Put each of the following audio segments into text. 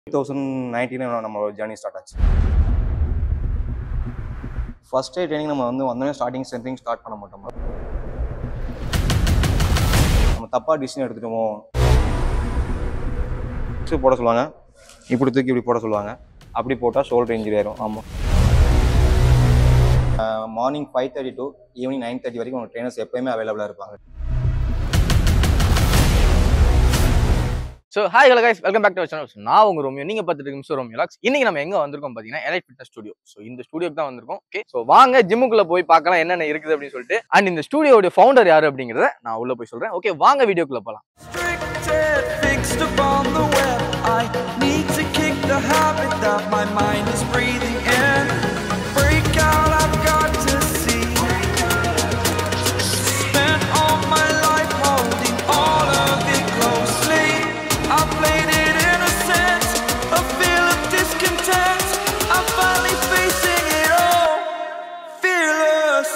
Two thousand nineteen நம்ம journey start ஆச்சு first day training நம்ம வந்து வந்தோடனே ஸ்டார்டிங் ஸ்ட்ரென்த்திங் ஸ்டார்ட் பண்ண மாட்டோம் நம்ம தப்பாக டிசிஷன் எடுத்துட்டோமோ Fix போட சொல்லுவாங்க இப்படி தூக்கி இப்படி போட சொல்லுவாங்க அப்படி போட்டால் ஷோல்டர் இன்ஜுரி ஆயிரும் ஆமாம் morning five thirty to evening nine thirty வரைக்கும் உங்கள் ட்ரைனர்ஸ் எப்பயுமே அவைலபிளாக இருப்பாங்க so hi hello guys welcome back to channel நான் உங்க ரோமியோ நீங்க பார்த்துட்டு இருக்கு மிஸ்டர் ரோமியோ லாக்ஸ் இன்னைக்கு நம்ம எங்க வந்திருக்கோம் பாத்தீங்கன்னா எலைட் ஃபிட்னஸ் ஸ்டுடியோ ஸோ இந்த ஸ்டுடியோக்கு தான் வந்திருக்கோம் ஓகே ஸோ வாங்க ஜிம்முக்குள்ள போய் பார்க்கலாம் என்னென்ன இருக்குது அப்படின்னு சொல்லிட்டு அண்ட் இந்த ஸ்டுடியோட ஃபவுண்டர் யாரு அப்படிங்கறத நான் உள்ள போய் சொல்றேன் ஓகே வாங்க வீடியோக்குள்ள போலாம் Restricted, fixed upon the web. I need to kick the habit that my mind is breathing in. Break out, I've got to see. Spent all my life holding all of it closely. I played it innocent, a feel of discontent. I'm finally facing it all, fearless.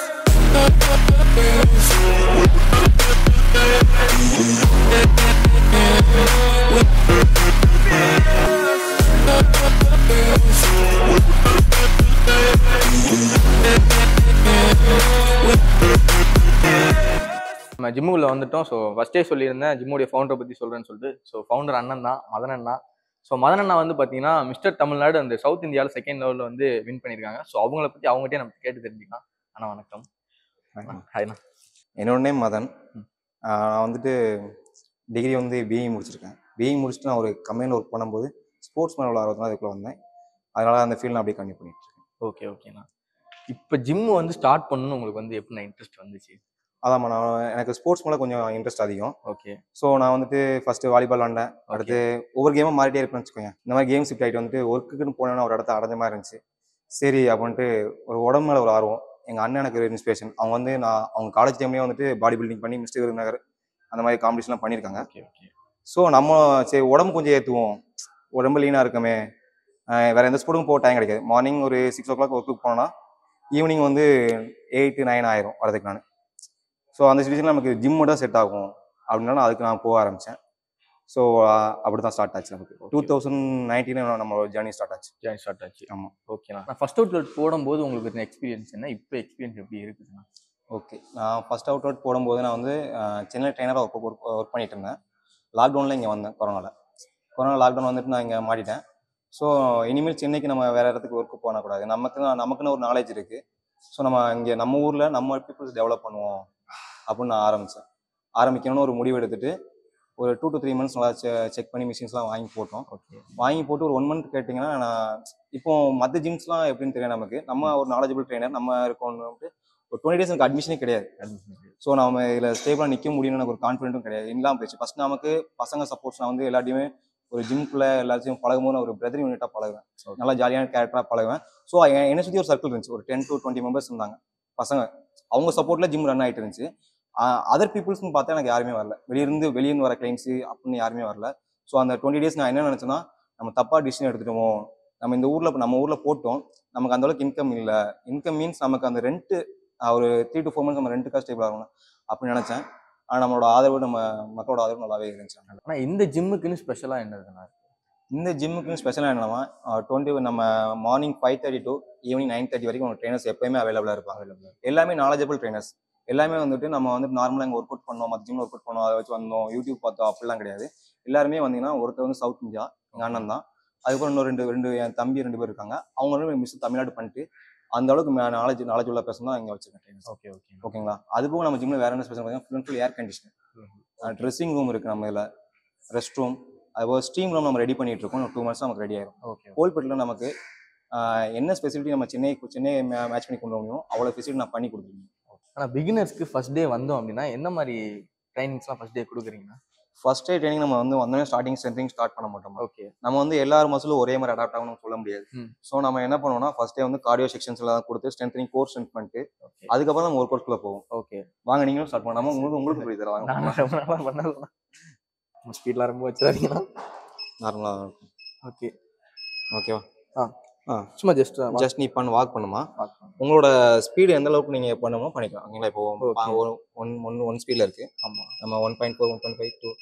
நம்ம ஜிம்முக்குள்ள வந்துட்டோம் so ஃபர்ஸ்டே சொல்லியிருந்தேன் ஜிம்முடைய ஃபவுண்டரை பத்தி சொல்றேன்னு சொல்லிட்டு so founder அண்ணன் தான் மதன் அண்ணா ஸோ மதன் அண்ணா வந்து பாத்தீங்கன்னா மிஸ்டர் தமிழ்நாடு அந்த சவுத் இந்தியாவில் செகண்ட் லெவலில் வந்து வின் பண்ணியிருக்காங்க ஸோ அவங்கள பத்தி அவங்ககிட்டயே நம்ம கேட்டு தெரிஞ்சுக்கலாம் அண்ணா வணக்கம் ஹாய்ண்ணா என்னோட நேம் மதன் ம். ஆஹ் நான் வந்துட்டு டிகிரி வந்து பிஇ முடிச்சிருக்கேன் பிஇ முடிச்சுட்டு நான் ஒரு கம்பெனியில் ஒர்க் பண்ணும்போது ஸ்போர்ட்ஸ் மேன் ஆர்வத்தினால அதுக்குள்ளே வந்தேன் அதனால அந்த ஃபீல்ட் நான் அப்படியே கண்டினியூ பண்ணிட்டு இருக்கேன் ஓகே ஓகேண்ணா இப்போ ஜிம் வந்து ஸ்டார்ட் பண்ணணும் உங்களுக்கு வந்து எப்படி இன்ட்ரெஸ்ட் வந்துச்சு அதாம்மா நான் எனக்கு ஸ்போர்ட்ஸ் மேலே கொஞ்சம் இன்ட்ரெஸ்ட் அதிகம் ஓகே ஸோ நான் வந்துட்டு ஃபர்ஸ்ட் வாலிபால் விளாண்டேன் அடுத்து ஒவ்வொரு கேமும் மாறிட்டே இருப்பேன்னு வச்சுக்கோங்க இந்த மாதிரி கேம் ஷிஃப்ட் ஆகிட்டு வந்துட்டு ஒர்க்குன்னு போனேன்னா ஒரு இடத்த அடைஞ்ச மாதிரி இருந்துச்சு சரி அப்படின்ட்டு ஒரு உடம்பு மேலே ஒரு ஆர்வம் எங்கள் அண்ணன் எனக்கு ஒரு இன்ஸ்பிரேஷன் அவங்க வந்து நான் அவங்க காலேஜ் டைம்லேயே வந்துட்டு பாடி பில்டிங் பண்ணி மிஸ்டர் விருதுநகர் அந்த மாதிரி காம்படிஷன்லாம் பண்ணியிருக்காங்க ஓகே ஓகே ஸோ நம்ம சரி உடம்பு கொஞ்சம் ஏற்றுவோம் உடம்பு லீனாக இருக்கமே ஆஹ் வேற எந்த ஸ்போர்ட்டுக்கும் போக டைம் கிடைக்காது மார்னிங் ஒரு சிக்ஸ் ஓ கிளாக் ஒர்க்குக்கு போனோன்னா ஈவினிங் வந்து எயிட் நைன் ஆயிரும் வரதுக்கு நான் ஸோ அந்த சுச்சுவேஷனில் நமக்கு ஜிம்மு தான் செட் ஆகும் அப்படின்னா நான் அதுக்கு நான் போக ஆரம்பித்தேன் ஸோ அப்படி தான் ஸ்டார்ட் ஆச்சு நமக்கு டூ தௌசண்ட் நைன்டீன் நம்ம ஜேர்னி ஸ்டார்ட் ஆச்சு ஜாயின் ஸ்டார்ட் ஆச்சு ஆமா. ஓகேண்ணா நான் ஃபர்ஸ்ட் அவுட் போடும்போது உங்களுக்கு இருந்த எக்ஸ்பீரியன்ஸ் என்ன இப்போ எக்ஸ்பீரியன்ஸ் எப்படி இருக்குதுண்ணா ஓகே நான் ஃபர்ஸ்ட் அவுட் அவுட் போடும்போது நான் வந்து ஆஹ், சென்னை ட்ரைனராக ஒர்க் ஒர்க் ஒர்க் பண்ணிட்டு இருந்தேன் லாக்டவுனில் இங்கே வந்தேன் கொரோனாவில் கொரோனா லாக்டவுன் வந்துட்டு நான் இங்கே மாட்டிட்டேன் ஸோ இனிமேல் சென்னைக்கு நம்ம வேற இடத்துக்கு ஒர்க்கு போகக்கூடாது நமக்கு நமக்குன்னு ஒரு நாலேஜ் இருக்குது ஸோ நம்ம இங்கே நம்ம ஊரில் நம்ம பீப்புள்ஸ் டெவலப் பண்ணுவோம் அப்படின்னு நான் ஆரம்பித்தேன் ஆரம்பிக்கணும்னு ஒரு முடிவு எடுத்துட்டு ஒரு டூ டு த்ரீ மந்த்ஸ் நல்லா செக் பண்ணி மிஷின்ஸ்லாம் வாங்கி போட்டோம் ஓகே வாங்கி போட்டு ஒரு ஒன் மந்த் கேட்டிங்கன்னா நான் இப்போ மற்ற ஜிம்ஸ்லாம் எப்படின்னு தெரியும் நமக்கு நம்ம ஒரு நாலேஜபிள் ட்ரைனர் நம்ம இருக்கோம்னு ஒரு டுவெண்ட்டி டேஸ் எனக்கு அட்மிஷனே கிடையாது ஸோ நம்ம இதில் ஸ்டேபிளாக நிற்க முடியும்னு எனக்கு ஒரு கான்ஃபிடென்ட்டும் கிடையாது இல்லாமல் போயிடுச்சு ஃபர்ஸ்ட் நமக்கு பசங்க சப்போர்ட்ஸ் நான் வந்து எல்லாத்தையுமே ஒரு ஜிம்குள்ளே எல்லாத்தையும் பழகும்போது நான் ஒரு பிரதர் யூனிட்டாக பழகுவேன் Okay. நல்லா ஜாலியான கேரக்டராக பழகுவேன் ஸோ என்னை சுற்றி ஒரு சர்க்கிள் இருந்துச்சு ஒரு டென் டு டுவெண்ட்டி மெம்பர்ஸ் இருந்தாங்க பசங்க அவங்க சப்போர்ட்டில் ஜிம் ரன் ஆகிட்டு இருந்துச்சு அதர் பீப்புள்ஸ்னு பார்த்தா எனக்கு யாருமே வரல வெளியிருந்து வெளியிருந்து வர கிளைண்ட்ஸு அப்படின்னு யாருமே வரல ஸோ அந்த டுவெண்ட்டி டேஸ் நான் என்ன நினச்சேன்னா நம்ம தப்பாக டிசிஷன் எடுத்துட்டோமோ நம்ம இந்த ஊரில் நம்ம ஊரில் போட்டோம் நமக்கு அந்த அளவுக்கு இன்கம் இல்லை இன்கம் மீன்ஸ் நமக்கு அந்த ரெண்ட்டு ஒரு த்ரீ டு ஃபோர் மந்த்ஸ் நம்ம ரெண்டுக்காக ஸ்டேபிள் ஆகணும் அப்படின்னு நினச்சேன் ஆனால் நம்மளோட ஆதரவு நம்ம மக்களோட ஆதரவு நல்லாவே இருந்துச்சு ஆனால் இந்த ஜிம்முக்குன்னு ஸ்பெஷலாக என்னதுண்ணா இந்த ஜிம்முக்கு ஸ்பெஷலாக என்னன்னா டுவெண்ட்டி நம்ம morning five thirty to evening nine thirty வரைக்கும் உங்கள் ட்ரைனர்ஸ் எப்பயுமே அவைலபிளாக இருப்பாங்க எல்லாமே நாலேஜபிள் ட்ரைனர்ஸ் எல்லாமே வந்துட்டு நம்ம வந்துட்டு நார்மலாக இங்கே ஒர்க் அவுட் பண்ணோம் மற்ற ஜிம்ல ஒர்க் அவுட் பண்ணோம் அதை வச்சு வந்தோம் யூடியூப் பார்த்தோம் அப்படிலாம் கிடையாது எல்லாருமே வந்தீங்கன்னா ஒருத்தர் வந்து சவுத் இந்தியா எங்கள் அண்ணன் தான் அதுக்கப்புறம் இன்னும் ரெண்டு ரெண்டு என் தம்பி ரெண்டு பேர் இருக்காங்க அவங்க மிஸ் தமிழ்நாடு பண்ணிட்டு அந்த அளவுக்கு நாலேஜ் நாலேஜ் உள்ள பேசணும் தான் இங்கே வச்சிருக்கேன் trainers. ஓகே ஓகே ஓகேங்களா அது போக நம்ம ஜிம்ல வேற என்ன ஸ்பெஷல் பார்த்தீங்கன்னா full and full air condition dressing room இருக்கு நம்ம இதில் ரெஸ்ட் ரூம் அதுபோக ஸ்டீம் ரூம் நம்ம ரெடி பண்ணிட்டு இருக்கோம் டூ மந்த்ஸ் நமக்கு ரெடி ஆயிரும் ஓகே கோல்பேட்டில் நமக்கு ஆஹ், என்ன ஸ்பெசிலிட்டி நம்ம சென்னை சென்னை மேட்ச் பண்ணி கொண்டு வரணும் அவ்வளோ ஃபெசிலிட்டி நான் பண்ணி கொடுத்துருக்கேன் ஆனால் பிகினர்ஸ்க்கு ஃபர்ஸ்ட் டே வந்தோம் அப்படின்னா என்ன மாதிரி ட்ரைனிங்ஸ்லாம் ஃபர்ஸ்ட் டே கொடுக்குறீங்கன்னா ஃபர்ஸ்ட் டே ட்ரைனிங் நம்ம வந்து வந்தோடனே ஸ்டார்டிங் ஸ்ட்ரென்த்திங் ஸ்டார்ட் பண்ண மாட்டோம் ஓகே நம்ம வந்து எல்லார் மசிலும் ஒரே மாதிரி அடாப்ட் ஆகணும்னு சொல்ல முடியாது ம். ஸோ நம்ம என்ன பண்ணுவோம்னா ஃபர்ஸ்ட் டே வந்து கார்டியோ செக்ஷன்ஸ் எல்லாம் கொடுத்து ஸ்ட்ரென்த்னிங் கோர்ஸ் ஸ்ட்ரென்த் பண்ணிட்டு ஓகே அதுக்கப்புறம் நம்ம ஒர்க் அவுட்குள்ள போவோம் ஓகே வாங்க நீங்களும் ஸ்டார்ட் பண்ணாம உங்களுக்கு உங்களுக்கு புரியுது வாங்க நான் ரொம்ப நாளாக பண்ணலாம் ஸ்பீட்லாம் ரொம்ப வச்சிடாதீங்களா நார்மலாக ஓகே ஓகேவா ஆ. ஆ சும்மா ஜஸ்ட் ஜஸ்ட் நீ பண்ண வாக் பண்ணுமா உங்களோட ஸ்பீடு எந்த அளவுக்கு நீங்க பண்ணணுமோ பண்ணிக்கலாம் ஓகேங்களா இப்போ Okay. One one one one ஸ்பீட்ல இருக்கு ஆமாம் நம்ம one point four one point five two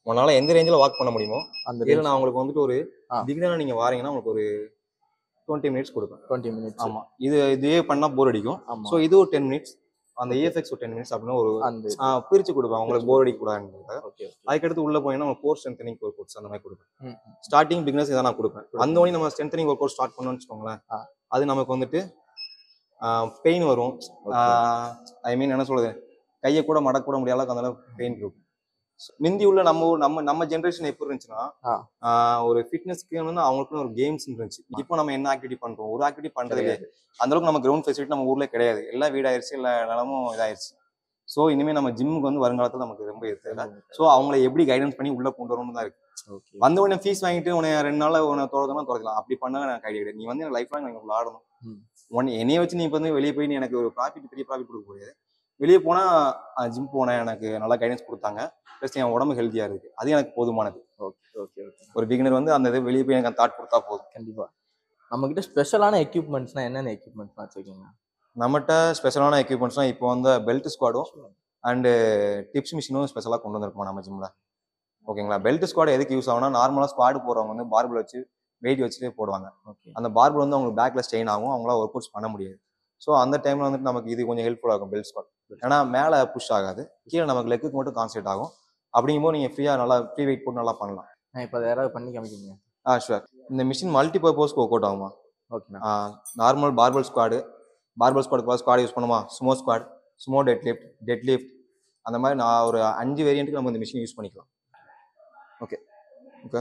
உன்னால எந்த ரேஞ்சில் வாக் பண்ண முடியுமோ அந்த இதில் நான் உங்களுக்கு வந்துட்டு ஒரு ஆ. பிகினராக நீங்கள் வாரீங்கன்னா உங்களுக்கு ஒரு டுவெண்ட்டி மினிட்ஸ் கொடுப்பேன் டுவெண்ட்டி மினிட்ஸ் ஆமா இது இதே பண்ணா போர் அடிக்கும் ஆமா ஸோ இது ஒரு டென் மினிட்ஸ் அந்த ஏஎஃப்எக்ஸ் ஒரு டென் மினிட்ஸ் அப்படின்னு ஒரு அந்த ஆ, பிரிச்சு கொடுப்பேன் உங்களுக்கு போர் அடிக்க கூடாதுன்றதுக்காக ஓகே அதுக்கடுத்து உள்ள போனீங்கன்னா உங்களுக்கு கோர்ஸ் ஸ்ட்ரென்தனிங் ஒரு கோர்ஸ் அந்த மாதிரி கொடுப்பேன் ம் ஸ்டார்டிங் பிகினர்ஸ் இதை நான் கொடுப்பேன் அந்த உடனே நம்ம ஸ்ட்ரென்தனிங் ஒரு கோர்ஸ் ஸ்டார்ட் பண்ணோம்னு வச்சுக்கோங்களேன் ஆ. அது நமக்கு வந்துட்டு பெயின் வரும் ஐ மீன் என்ன சொல்றது கையை கூட மடக்க கூட முடியாத அளவுக்கு அந்த அளவுக்கு பெயின் இருக்கும் மிந்தி உள்ள நம்ம ஊர் நம்ம நம்ம ஜென்ரேஷன் எப்படி இருந்துச்சுன்னா ஆ. ஆ, ஒரு ஃபிட்னஸ்க்கு வந்து அவங்களுக்குன்னு ஒரு கேம்ஸ் இருந்துச்சு இப்போ நம்ம என்ன ஆக்டிவிட்டி பண்றோம் ஒரு ஆக்டிவிட்டி பண்றது இல்லையே அந்த அளவுக்கு நம்ம கிரவுண்ட் ஃபெசிலிட்டி நம்ம ஊர்ல கிடையாது எல்லாம் வீடாயிருச்சு எல்லா நிலமும் இதாயிருச்சு ஸோ இனிமே நம்ம ஜிம்முக்கு வந்து வருங்காலத்துல நமக்கு ரொம்ப தேவை ஸோ அவங்கள எப்படி கைடன்ஸ் பண்ணி உள்ள கொண்டு வரணும்னு தான் இருக்கு ஓகே வந்த உடனே ஃபீஸ் வாங்கிட்டு உன்னை ரெண்டு நாள்ல உன்னை தொடர்ந்தா தொடக்கலாம் அப்படி பண்ண எனக்கு ஐடியா கிடையாது நீ வந்து லைஃப் லாங் எனக்கு விளாடணும் ம். உன்னை என்னைய வச்சு நீ இப்போ வந்து வெளியே போய் நீ எனக்கு ஒரு ப்ராஃபிட் பெரிய ப்ராஃபிட் கொடுக்க முடியாது வெளியே போனா ஜிம் போனேன் எனக்கு நல்லா கைடன்ஸ் கொடுத்தாங்க ப்ளஸ் என் உடம்பு ஹெல்த்தியா இருக்கு அது எனக்கு போதுமானது ஓகே ஓகே ஓகே ஒரு பிகினர் வந்து அந்த இது வெளியே போய் எனக்கு அந்த தாட் கொடுத்தா போதும் கண்டிப்பா நம்ம கிட்ட ஸ்பெஷலான எக்யூப்மெண்ட்ஸ்னா என்னென்ன எக்யூப்மெண்ட்ஸ் வச்சிருக்கீங்க நம்மகிட்ட ஸ்பெஷலான எக்யூப்மெண்ட்ஸ்லாம் இப்போ வந்து பெல்ட் ஸ்குவாடும் அண்டு டிப்ஸ் மிஷினும் ஸ்பெஷலாக கொண்டு வந்திருக்கோம் நம்ம ஜிம்மில் ஓகேங்களா பெல்ட் ஸ்குவாட் எதுக்கு யூஸ் ஆகும்னா நார்மலாக ஸ்குவாடு போகிறவங்க வந்து பார்பிள் வச்சு வெயிட் வச்சுட்டே போடுவாங்க ஓகே அந்த பார்பிள் வந்து அவங்களுக்கு பேக்கில் ஸ்ட்ரெயின் ஆகும் அவங்களால ஒர்க் அவுட்ஸ் பண்ண முடியாது ஸோ அந்த டைமில் வந்துட்டு நமக்கு இது கொஞ்சம் ஹெல்ப்ஃபுல்லாக இருக்கும் பெல்ட் ஸ்குவாட் ஏன்னா மேலே புஷ் ஆகாது கீழே நமக்கு லெக்குக்கு மட்டும் கான்சென்ட்ரேட் ஆகும் அப்படிங்கும்போது நீங்கள் ஃப்ரீயாக நல்லா ஃப்ரீ வெயிட் போட்டு நல்லா பண்ணலாம் நான் இப்போ அதை யாராவது பண்ணி காமிக்கிறீங்க ஆ ஷுவர் இந்த மிஷின் மல்டி பர்பஸ்க்கு ஒர்க் அவுட் ஆகுமா ஓகேண்ணா நார்மல் பார்பல் ஸ்குவாடு பார்பல் ஸ்குவாடுக்கு ஸ்குவாட் யூஸ் பண்ணுமா sumo squat sumo deadlift deadlift அந்த மாதிரி நான் ஒரு அஞ்சு வேரியண்ட்டுக்கு நம்ம இந்த மிஷின் யூஸ் பண்ணிக்கலாம் ஓகே ஓகே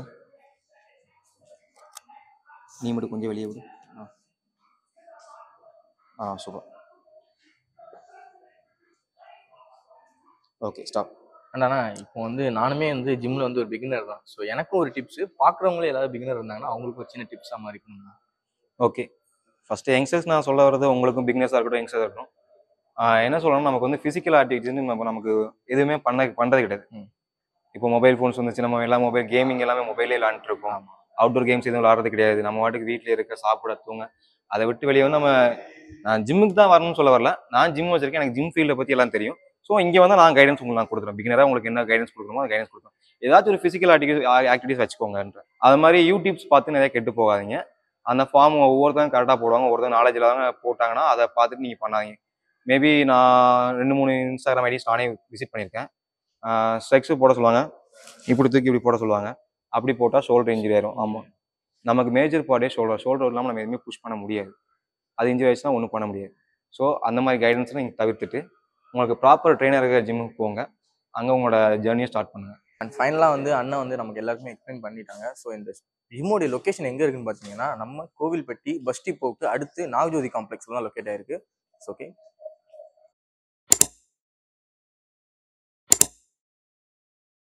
நீ மட்டும் கொஞ்சம் வெளியே விடு ஆ. ஆ சூப்பர் ஓகே ஸ்டாப் அண்ணா இப்போ வந்து நானுமே வந்து ஜிம்ல வந்து ஒரு பிகினர் தான் ஸோ எனக்கும் ஒரு டிப்ஸ் பார்க்குறவங்களே ஏதாவது பிகினர் இருந்தாங்கன்னா அவங்களுக்கு ஒரு சின்ன டிப்ஸாக மாதிரி இருக்கணும்ண்ணா ஓகே ஃபர்ஸ்ட் யங்ஸ்டர்ஸ் நான் சொல்ல வர்றது உங்களுக்கும் பிக்னஸாக இருக்கட்டும் யங்ஸ்டர்ஸாக இருக்கட்டும் ஆஹ் என்ன சொல்லணும் நமக்கு வந்து ஃபிசிக்கல் ஆக்டிவிட்டிஸ் நம்ம நமக்கு எதுவுமே பண்ண பண்ணுறது கிடையாது ம். இப்போ மொபைல் ஃபோன்ஸ் வந்துச்சு நம்ம எல்லாம் மொபைல் கேமிங் எல்லாமே மொபைலே விளாண்டுட்டு இருக்கோம் அவுட்டோர் கேம்ஸ் எதுவும் விளாட்றது கிடையாது நம்ம வாட்டுக்கு வீட்டில் இருக்க சாப்பிட தூங்க அதை விட்டு வெளியே வந்து நம்ம நான் ஜிம்முக்கு தான் வரணும்னு சொல்ல வரல நான் ஜிம் வச்சிருக்கேன் எனக்கு ஜிம் ஃபீல்டை பற்றி எல்லாம் தெரியும் ஸோ இங்கே வந்து நான் கைடன்ஸ் உங்களுக்கு நான் கொடுத்துறேன் பிகினராக உங்களுக்கு என்ன கைடன்ஸ் கொடுக்கணுமோ அந்த கைடன்ஸ் கொடுக்குறேன் ஏதாச்சும் ஒரு ஃபிசிக்கல் ஆக்டிவிட்டிஸ் ஆக்டிவிட்டிஸ் வச்சுக்கோங்கன்ற அது மாதிரி யூடியூப்ஸ் பார்த்து நிறைய கெட்டு போகாதீங்க அந்த ஃபார்ம் ஒவ்வொருத்தரும் கரெக்டாக போடுவாங்க ஒவ்வொருத்தரும் நாலேஜ் இல்லாதவங்க போட்டாங்கன்னா அதை பார்த்துட்டு நீங்கள் பண்ணாதீங்க மேபி நான் ரெண்டு மூணு இன்ஸ்டாகிராம் ஐடிஸ் நானே விசிட் பண்ணியிருக்கேன் ஸ்ட்ரெக்ஸு போட சொல்லுவாங்க இப்படி தூக்கி இப்படி போட சொல்லுவாங்க அப்படி போட்டால் ஷோல்டர் இன்ஜுரி ஆயிரும் ஆமாம் நமக்கு மேஜர் பார்ட்டே ஷோல்டர் ஷோல்டர் இல்லாமல் நம்ம எதுவுமே புஷ் பண்ண முடியாது அது இன்ஜுரி ஆயிடுச்சுன்னா ஒன்றும் பண்ண முடியாது ஸோ அந்த மாதிரி கைடன்ஸ் நீங்கள் தவிர்த்துட்டு உங்களுக்கு ப்ராப்பர் ட்ரெயினர் இருக்கிற ஜிம்முக்கு போங்க அங்கே உங்களோட ஜேர்னியை ஸ்டார்ட் பண்ணுங்க அண்ட் ஃபைனலாக வந்து அண்ணன் வந்து நமக்கு எல்லாருக்குமே எக்ஸ்பிளைன் பண்ணிட்டாங்க ஸோ இந்த ஜிம்மோடைய லொக்கேஷன் எங்கே இருக்குன்னு பார்த்தீங்கன்னா நம்ம கோவில்பட்டி பஸ் டிப்போக்கு அடுத்து நாகஜோதி காம்ப்ளெக்ஸ்ல தான் லொக்கேட் ஆயிருக்கு ஓகே